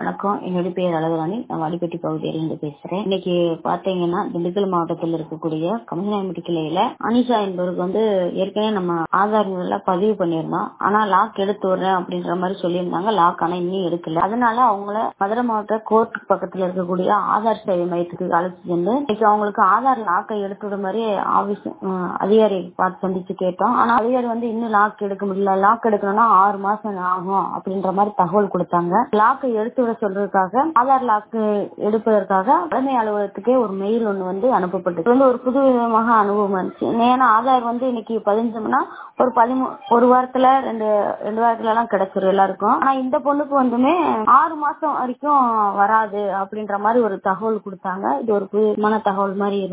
வணக்கம் என்னுடைய பேர் அழகுராணி நான் வாடிப்பட்டி பகுதியிலிருந்து பேசுறேன் இன்னைக்கு பாத்தீங்கன்னா திண்டுக்கல் மாவட்டத்தில் இருக்கக்கூடிய கமசனாயம்பட்டி கிளையில அனிஷா என்பவருக்கு வந்து ஏற்கனவே நம்ம ஆதார் எல்லாம் பதிவு பண்ணியிருந்தோம் ஆனா லாக் எடுத்து விடுறேன் அப்படின்ற மாதிரி சொல்லியிருந்தாங்க லாக் ஆனா இன்னும் எடுக்கல அதனால அவங்கள மதுரை மாவட்ட கோர்ட் பக்கத்துல இருக்கக்கூடிய ஆதார் சேவை மையத்துக்கு அழைச்சு சென்று இன்னைக்கு அவங்களுக்கு ஆதார் லாக்கை எடுத்து விட மாதிரி ஆபீஸ் அதிகாரி பார்த்து சந்திச்சு கேட்டோம் ஆனா அதிகாரி வந்து இன்னும் லாக் எடுக்க முடியல லாக் எடுக்கணும்னா ஆறு மாசம் ஆகும் அப்படின்ற மாதிரி தகவல் கொடுத்தாங்க லாக்கை எடுத்து விட சொல்றதுக்காக ஆதார் லாக்கு எடுப்பதற்காக தலைமை அலுவலகத்துக்கே ஒரு மெயில் ஒண்ணு வந்து அனுப்பப்பட்டது இது வந்து ஒரு புது விதமாக அனுபவம் இருந்துச்சு ஏன்னா ஆதார் வந்து இன்னைக்கு பதினஞ்சோம்னா ஒரு பதிமூ ஒரு வாரத்துல ரெண்டு ரெண்டு வாரத்துல எல்லாம் கிடைச்சிரும் எல்லாருக்கும் ஆனா இந்த பொண்ணுக்கு வந்துமே ஆறு மாசம் வரைக்கும் வராது அப்படின்ற மாதிரி ஒரு தகவல் கொடுத்தாங்க இது ஒரு புதுமான தகவல் மாதிரி